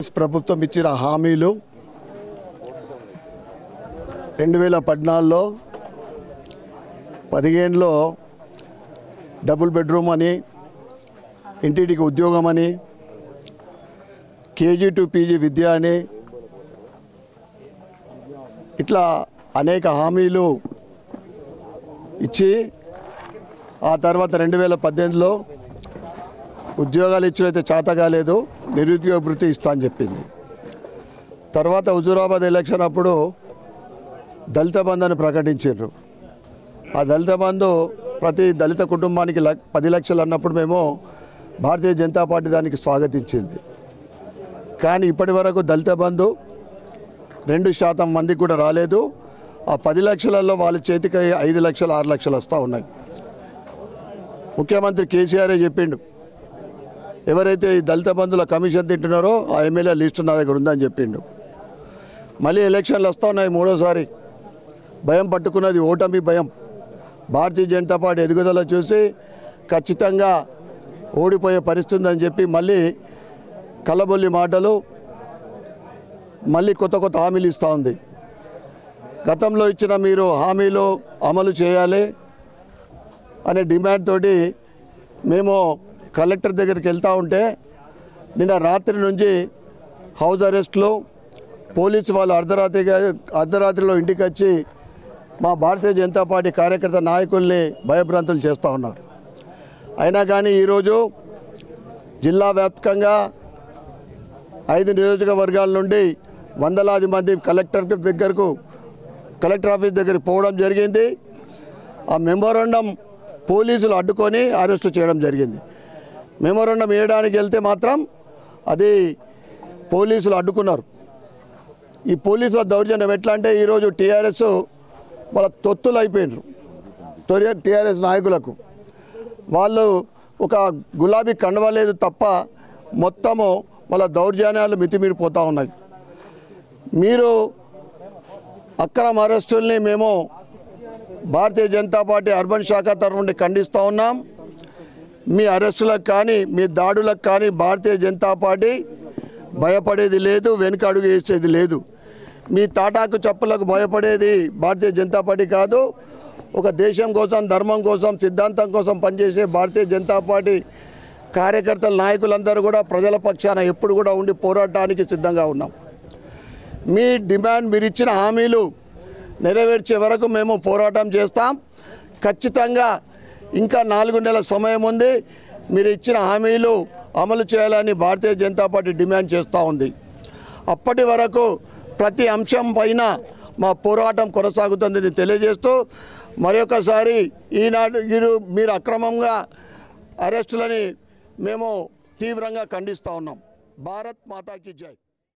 ప్రభుత్వం ఇచ్చిన హామీలు రెండు వేల పద్నాలుగులో పదిహేనులో డబుల్ బెడ్రూమ్ అని ఇంటింటికి ఉద్యోగం అని కేజీ టు పీజీ విద్య అని ఇట్లా అనేక హామీలు ఇచ్చి ఆ తర్వాత రెండు వేల పద్దెనిమిదిలో ఉద్యోగాలు ఇచ్చినైతే చేత కాలేదు నిరుద్యోగ భృతి ఇస్తా అని చెప్పింది తర్వాత హుజూరాబాద్ ఎలక్షన్ అప్పుడు దళిత బంధు అని ప్రకటించారు ఆ దళిత బంధు ప్రతి దళిత కుటుంబానికి లక్- పది లక్షలు అన్నప్పుడు మేము భారతీయ జనతా పార్టీ దానికి స్వాగతించింది కానీ ఇప్పటి వరకు దళిత బంధు రెండు శాతం మందికి కూడా రాలేదు ఆ పది లక్షలలో వాళ్ళ చేతికి ఐదు లక్షలు ఆరు లక్షలు వస్తూ ఉన్నాయి ముఖ్యమంత్రి కేసీఆరే చెప్పిండు ఎవరైతే ఈ దళిత బంధుల కమిషన్ తింటున్నారో ఆ ఎమ్మెల్యే లిస్టు నా దగ్గర ఉందని చెప్పిండు మళ్ళీ ఎలక్షన్లు వస్తూ ఉన్నాయి మూడోసారి భయం పట్టుకున్నది ఓటమి భయం భారతీయ జనతా పార్టీ ఎదుగుదల చూసి ఖచ్చితంగా ఓడిపోయే పరిస్థితి ఉందని చెప్పి మళ్ళీ కళ్ళబొల్లి మాటలు మళ్ళీ కొత్త కొత్త హామీలు ఇస్తూ ఉంది గతంలో ఇచ్చిన మీరు హామీలు అమలు చేయాలి అనే డిమాండ్ తోటి మేము కలెక్టర్ దగ్గరికి వెళ్తూ ఉంటే నిన్న రాత్రి నుంచి హౌస్ అరెస్ట్లు పోలీసు వాళ్ళు అర్ధరాత్రిగా అర్ధరాత్రిలో ఇంటికి వచ్చి మా భారతీయ జనతా పార్టీ కార్యకర్త నాయకుల్ని భయభ్రాంతులు చేస్తూ ఉన్నారు అయినా కానీ ఈరోజు జిల్లా వ్యాప్తంగా ఐదు నియోజకవర్గాల నుండి వందలాది మంది కలెక్టర్ దగ్గరకు కలెక్టర్ ఆఫీస్ దగ్గరికి పోవడం జరిగింది ఆ మెమోరండం పోలీసులు అడ్డుకొని అరెస్టు చేయడం జరిగింది మెమోరండం వేయడానికి వెళ్తే మాత్రం అది పోలీసులు అడ్డుకున్నారు ఈ పోలీసుల దౌర్జన్యం ఎట్లా అంటే ఈరోజు టీఆర్ఎస్ వాళ్ళ తొత్తులు అయిపోయినారు తొలి టీఆర్ఎస్ నాయకులకు వాళ్ళు ఒక గులాబీ కండవలేదు తప్ప మొత్తము వాళ్ళ దౌర్జన్యాలు మితిమీరిపోతూ ఉన్నాయి మీరు అక్రమ అరెస్టుల్ని మేము భారతీయ జనతా పార్టీ అర్బన్ శాఖ తరఫు నుండి ఖండిస్తూ ఉన్నాం మీ అరెస్టులకు కానీ మీ దాడులకు కానీ భారతీయ జనతా పార్టీ భయపడేది లేదు వెనుక అడుగు వేసేది లేదు మీ తాటాకు చప్పులకు భయపడేది భారతీయ జనతా పార్టీ కాదు ఒక దేశం కోసం ధర్మం కోసం సిద్ధాంతం కోసం పనిచేసే భారతీయ జనతా పార్టీ కార్యకర్తల నాయకులందరూ కూడా ప్రజల పక్షాన ఎప్పుడు కూడా ఉండి పోరాటానికి సిద్ధంగా ఉన్నాం మీ డిమాండ్ మీరు ఇచ్చిన హామీలు నెరవేర్చే వరకు మేము పోరాటం చేస్తాం ఖచ్చితంగా ఇంకా నాలుగు నెలల సమయం ఉంది మీరు ఇచ్చిన హామీలు అమలు చేయాలని భారతీయ జనతా పార్టీ డిమాండ్ చేస్తూ ఉంది అప్పటి వరకు ప్రతి అంశం పైన మా పోరాటం కొనసాగుతుందని తెలియజేస్తూ మరొకసారి ఈనాడు మీరు మీరు అక్రమంగా అరెస్టులని మేము తీవ్రంగా ఖండిస్తూ ఉన్నాం భారత్ మాతాకి జై